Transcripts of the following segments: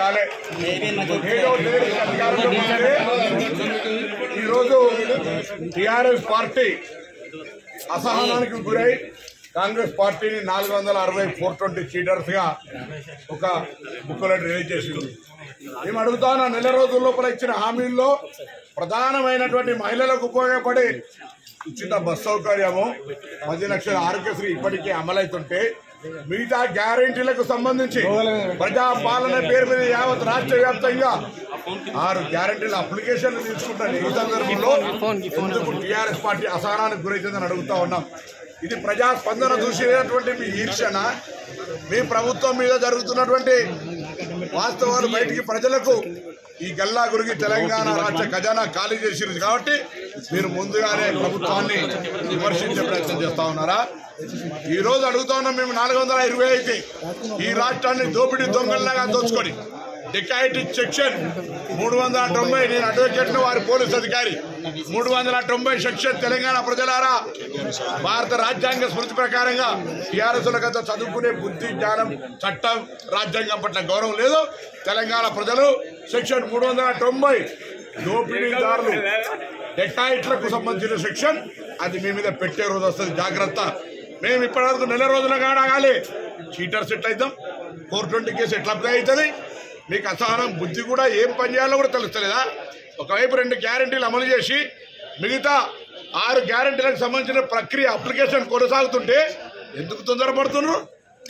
కాలే ఏదో లేడీ అధికారంలో ఉంటే ఈరోజు టిఆర్ఎస్ పార్టీ అసహనానికి గురై కాంగ్రెస్ పార్టీని నాలుగు వందల అరవై ఫోర్ ట్వంటీ సీటర్స్ గా ఒక బుక్లో రిలీజ్ చేసింది మేము అడుగుతా ఉన్న నెల రోజుల లోపల ఇచ్చిన హామీల్లో ప్రధానమైనటువంటి మహిళలకు ఉపయోగపడే ఉచిత బస్ సౌకర్యము పది లక్షల ఆరోగ్యశ్రీ ఇప్పటికే అమలవుతుంటే మిగతా గ్యారెంటీలకు సంబంధించి ప్రజా పాలన పేరు మీద యావత్ రాష్ట్ర వ్యాప్తంగా ఆరు గ్యారెంటీల అప్లికేషన్లు తీసుకుంటాను ఈ సందర్భంలో ఎందుకు టీఆర్ఎస్ పార్టీ అసహనానికి గురైందని అడుగుతా ఉన్నాం ఇది ప్రజా స్పందన చూసేటువంటి మీ ఈర్షన మీ ప్రభుత్వం మీద జరుగుతున్నటువంటి వాస్తవాలు బయటికి ప్రజలకు ఈ గల్లా గురికి తెలంగాణ రాష్ట్ర ఖజానా ఖాళీ చేసింది కాబట్టి మీరు ముందుగానే ప్రభుత్వాన్ని విమర్శించే ప్రయత్నం చేస్తా ఉన్నారా ఈ రోజు అడుగుతా ఉన్నాం మేము నాలుగు వందల ఇరవై అయితే ఈ రాష్ట్రాన్ని దోపిడీ దొంగల్లాగా దోచుకొని డికాయిటిక్ సెక్షన్ మూడు వందల తొంభై నేను అడ్వకేట్ వారి పోలీస్ అధికారి మూడు వందల తొంభై సెక్షన్ తెలంగాణ ప్రజలారా భారత రాజ్యాంగ స్మృతి ప్రకారంగా టీఆర్ఎస్ గత చదువుకునే బుద్ధి జ్ఞానం చట్టం రాజ్యాంగం పట్ల గౌరవం లేదు తెలంగాణ ప్రజలు సెక్షన్ మూడు వందల తొంభై దోపిడీదారులు డెకాయిట్లకు సంబంధించిన సెక్షన్ అది మీ మీద పెట్టే రోజు వస్తుంది జాగ్రత్త మేము ఇప్పటివరకు నెల రోజుల కాడాగాలి చీటర్స్ ఎట్లా అవుతాం ఫోర్ ట్వంటీ కేసు ఎట్లా అప్లై అవుతుంది మీకు అసహనం బుద్ధి కూడా ఏం పని చేయాలో కూడా తెలుస్తలేదా ఒకవైపు రెండు గ్యారెంటీలు అమలు చేసి మిగతా ఆరు గ్యారెంటీలకు సంబంధించిన ప్రక్రియ అప్లికేషన్ కొనసాగుతుంటే ఎందుకు తొందరపడుతున్నారు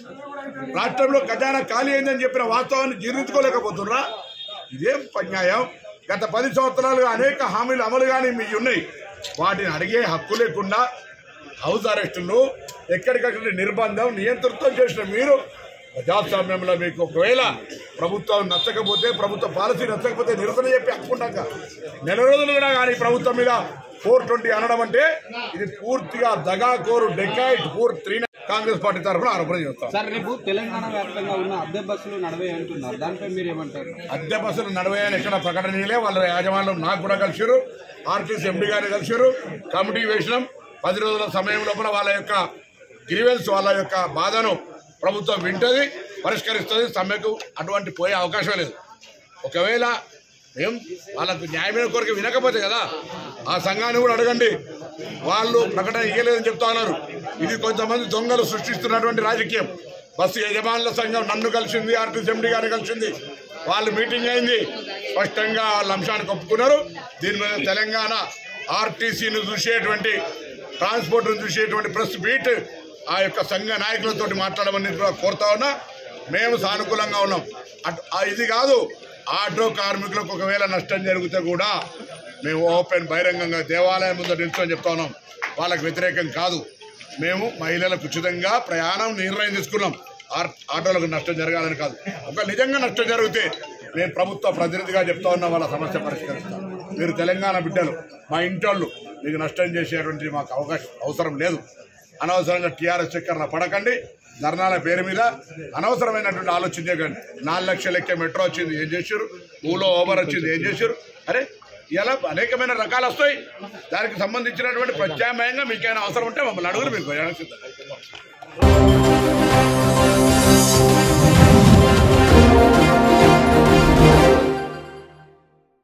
రాష్ట్రంలో ఖజానా ఖాళీ అయిందని చెప్పిన వాస్తవాన్ని జీర్ణించుకోలేకపోతున్నారా ఇదేం అన్యాయం గత పది సంవత్సరాలుగా అనేక హామీలు అమలు కానీ మీ ఉన్నాయి వాటిని అడిగే హక్కు లేకుండా హౌస్ అరెస్టులు ఎక్కడికక్కడ నిర్బంధం నియంతృత్వం చేసిన మీరు ప్రజాస్వామ్యంలో మీకు ఒకవేళ ప్రభుత్వం నచ్చకపోతే ప్రభుత్వ పాలసీ నచ్చకపోతే నిరసన చెప్పి హక్కుంటాక నెల రోజులు కూడా కానీ ప్రభుత్వం మీద ఫోర్ ట్వంటీ అనడం అంటే ఇది పూర్తిగా దగాకోరు dacoit four three Congress party తరఫున ఆరోపణ చేస్తాం సార్ రేపు తెలంగాణ వ్యాప్తంగా ఉన్న అద్దె బస్సులు నడవే అంటున్నారు దానిపై మీరు ఏమంటారు అద్దె బస్సులు నడవే అని ఎక్కడ ప్రకటన చేయలే వాళ్ళ యాజమాన్యం నాకు కూడా కలిసారు ఆర్టీసీ ఎండీ గారిని కలిసారు కమిటీ వేసినాం పది రోజుల సమయం లోపల వాళ్ళ యొక్క గ్రీవెన్స్ వాళ్ళ యొక్క బాధను ప్రభుత్వం వింటది పరిష్కరిస్తుంది సమ్మెకు అటువంటి పోయే అవకాశం లేదు ఒకవేళ ఏం వాళ్ళకు న్యాయమైన కోరిక వినకపోతే కదా ఆ సంఘాన్ని కూడా అడగండి వాళ్ళు ప్రకటన ఇయ్యలేదని చెప్తా ఉన్నారు ఇది కొంతమంది దొంగలు సృష్టిస్తున్నటువంటి రాజకీయం బస్సు యజమానుల సంఘం నన్ను కలిసింది ఆర్టీసీ ఎండీ గారిని కలిసింది వాళ్ళు మీటింగ్ అయింది స్పష్టంగా వాళ్ళ అంశానికి ఒప్పుకున్నారు దీని మీద తెలంగాణ ఆర్టీసీని చూసేటువంటి ట్రాన్స్పోర్ట్ను చూసేటువంటి ప్రెస్ బీట్ ఆ యొక్క సంఘ నాయకులతో మాట్లాడమని కూడా కోరుతా ఉన్నా మేము సానుకూలంగా ఉన్నాం అటు ఆ ఇది కాదు ఆటో కార్మికులకు ఒకవేళ నష్టం జరిగితే కూడా మేము ఓపెన్ బహిరంగంగా దేవాలయం ముందు నిల్చొని చెప్తా ఉన్నాం వాళ్ళకి వ్యతిరేకం కాదు మేము మహిళలకు ఉచితంగా ప్రయాణం నిర్ణయం తీసుకున్నాం ఆర్- ఆటోలకు నష్టం జరగాలని కాదు ఒక నిజంగా నష్టం జరిగితే నేను ప్రభుత్వ ప్రతినిధిగా చెప్తా ఉన్నా వాళ్ళ సమస్య పరిష్కరిస్తాం మీరు తెలంగాణ బిడ్డలు మా ఇంటోళ్ళు మీకు నష్టం చేసేటువంటి మాకు అవకాశం అవసరం లేదు అనవసరంగా టీఆర్ఎస్ చక్కర్ల పడకండి ధర్నాల పేరు మీద అనవసరమైనటువంటి ఆలోచన చేయకండి నాలుగు లక్షల ఎక్కే మెట్రో వచ్చింది ఏం చేశారు ఊలో ఓబర్ వచ్చింది ఏం చేశారు అరే ఇలా అనేకమైన రకాలు వస్తాయి దానికి సంబంధించినటువంటి ప్రత్యామ్నాయంగా మీకైనా అవసరం ఉంటే మమ్మల్ని అడుగురు మీకు